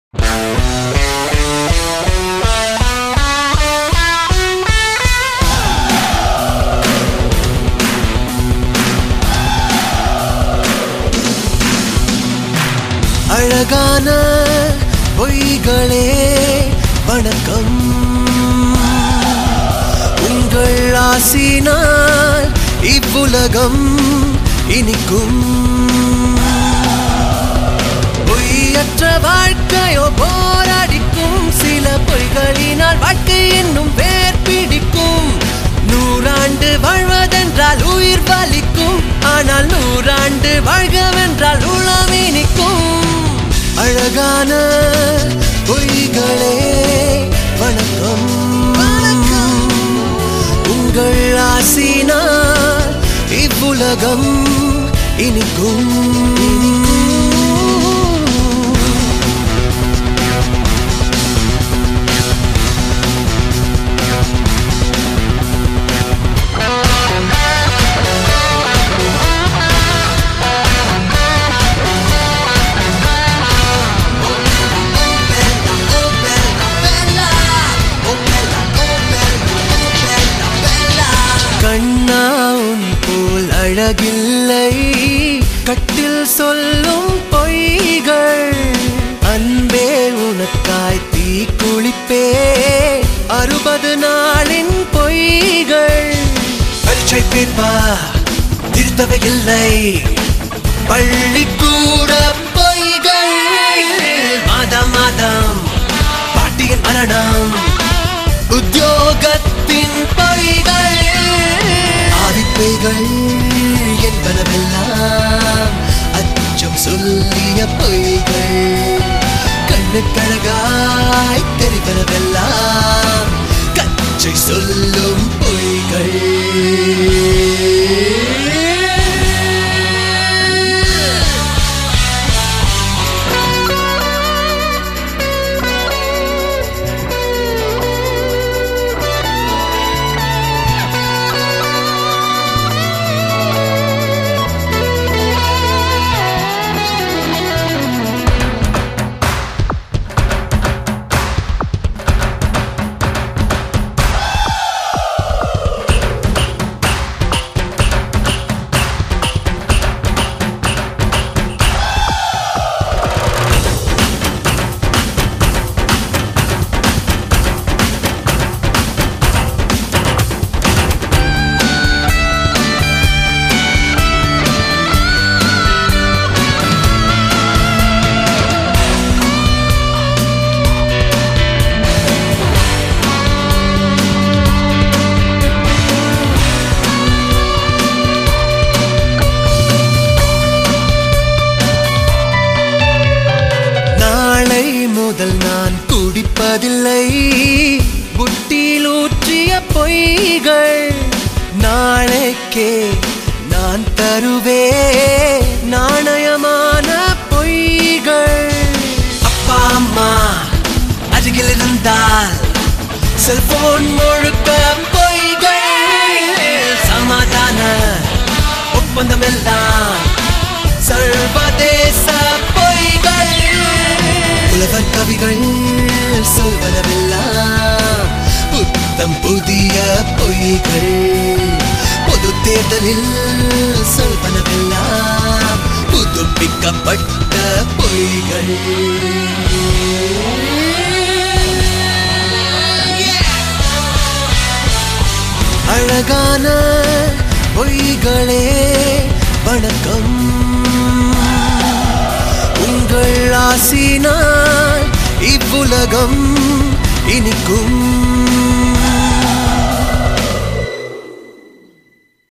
அழகான பொய்களே வணக்கம் உங்கள் ஆசினால் இவ்வுலகம் இனிக்கும் பொய்யற்ற வாழ்க்கையோ போராடிக்கும் சில பொய்களினால் வாழ்க்கை என்னும் வேர் பிடிக்கும் நூறாண்டு வாழ்வதென்றால் உயிர் வலிக்கும் ஆனால் நூறாண்டு வாழ்கவென்றால் உளம் இனிக்கும் அழகான பொய்களே வணக்கம் உங்கள் ஆசினால் இவ்வுலகம் இனிக்கும் கண்ணா உன் போல் அழகில்லை கட்டில் சொல்லும் பொய்கள் அன்பே உனக்காய் தீ குளிப்பே அறுபது நாளின் பொய்கள் பரீட்சை பேப்பா திருத்தவை இல்லை பள்ளிக்கூட பொய்கள் மாதம் மாதம் பாட்டியின் மரணம் உத்தியோகத்தின் பொய்கள் ஆவிப்பைகள் என்பனவெல்லாம் அச்சம் சொல்லிய பொய்கள் கண்ணுக்கழகாய் தெரிவனவெல்லாம் கச்சை சொல்லும் பொய்கள் நாளை முதல் நான் குடிப்பதில்லை புட்டியில் ஊற்றிய பொய்கள் நாளைக்கே நான் தருவே நாணயமான பொய்கள் அப்பா அம்மா அருகில் இருந்தால் செல்போன் முழுக்க பொய்கள் சமாதான ஒப்பந்தம் எல்லாம் சர்வதேச பொய்கள் புலவர் கவிகள் சொல்வனவெல்லாம் புத்தம் புதிய பொய்கள் பொது தேர்தலில் சொல்வனவெல்லாம் புதுப்பிக்கப்பட்ட பொய்கள் அழகான பொய்களே வணக்கம் உங்கள் ஆசினால் இவ்வுலகம் இனிக்கும்